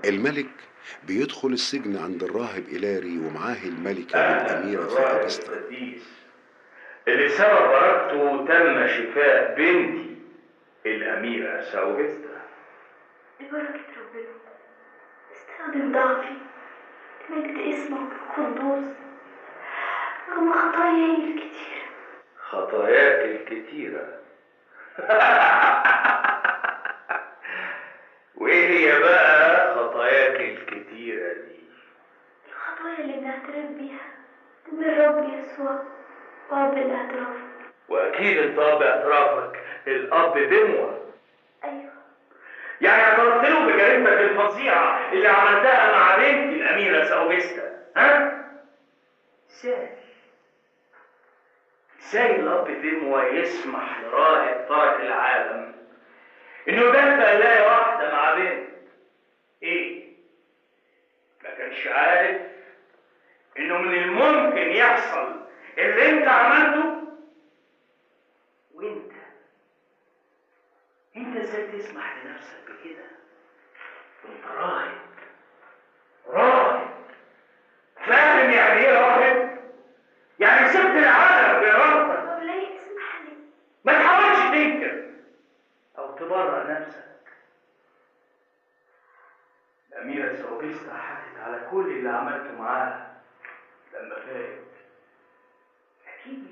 الملك بيدخل السجن عند الراهب إيلاري ومعاه الملكة والأميرة فائبستا القديس اللي سبب بركته تم شفاء بنتي الأميرة ساوجستا ببركة ربنا استخدم ضعفي لمجد اسمك القدوس رغم خطاياي الكتيرة خطاياك الكتيرة وإيه هي بقى خطاياك الكتيرة دي؟ الخطايا اللي بنعترف بيها من الرب يسوع وأب الاعتراف وأكيد أنت أب اعترافك الأب بموة أيوة يعني اعترفت له بجريمتك الفظيعة اللي عملتها مع بنتي الأميرة ساوجستا ها؟ ازاي؟ ازاي الأب بموة يسمح لراهب ترك العالم إنه يدافع يلاقي واحدة مع بنت إيه؟ ما كانش عارف إنه من الممكن يحصل اللي أنت عملته وأنت انت ازاي تسمح لنفسك بكده وانت راهب راهب فاهم يعني ايه راهب يعني سبت العالم بارادتك مولاي اسمح لي ما تحاولش تنكر او تبرر نفسك الاميره سوبيستا حكت على كل اللي عملته معاها لما فات اكيد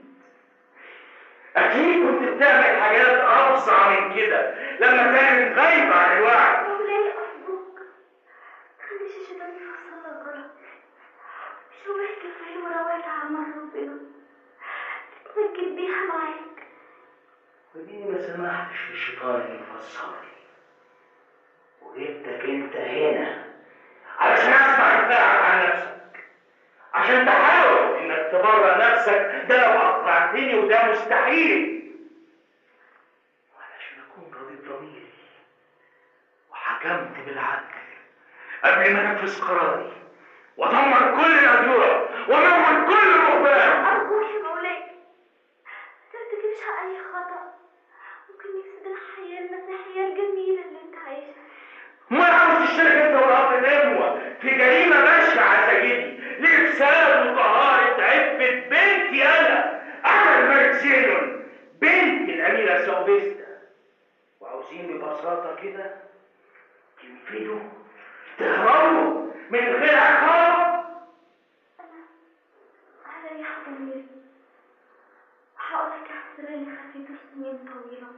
اكيد كنت بتعمل حاجات افظع من كده لما كانت غايبه عن الوعي مولاي أرجوك خلي الشيطان يفصل لك غلط مش هو كفاية وروات عمل ربنا تتمجد بيها معاك وديني ما سمحتش للشيطان انه يفسرني وجبتك انت هنا علشان اسمع دفاعك عن نفسك عشان تحاول انك تبرر نفسك ده لو اقنعتني وده مستحيل وعلشان اكون راضي بضميري وحكمت بالعدل قبل ما انفذ قراري ودمر كل الادوار وموت كل الرهبان أرجوك يا مولاي ما ترتكبش أي خطأ ممكن يفسد الحياة المسيحية الجميلة اللي أنت عايشها ما عاوز تشترك انت والاب الاموة في جريمة بشعة سيدي لإفساد وطهارة عفة بنتي أنا أنا الملك زينون بنت الأميرة سوبيستا وعاوزين ببساطة كده تنفذوا تهربوا من غير عقاب هريح ضميري وهقولك عن سر اللي خفيته سنين طويلة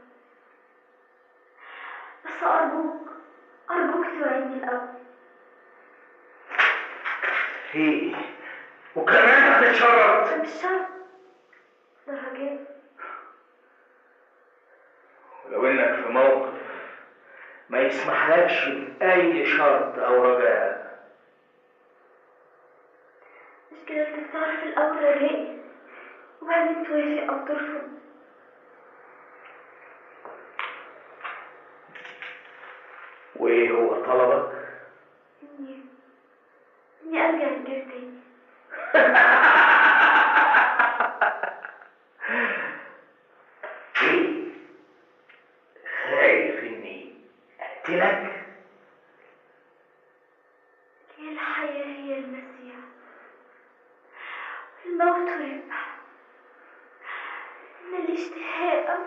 بس أرجوك أرجوك توعدني الأول ايه وكمان هتتشرط ده مش شرط ده رجاء ولو انك في موقف ما يسمحلكش بأي شرط أو رجاء مش كده انت تعرف الأول رجائي وبعدين توافق أو ترفض وإيه هو طلبك؟ إني إني أرجع البيت تاني ايه خايف اني اقتلك هي الحياة هي المسيح الموت ربح إن الاشتهاء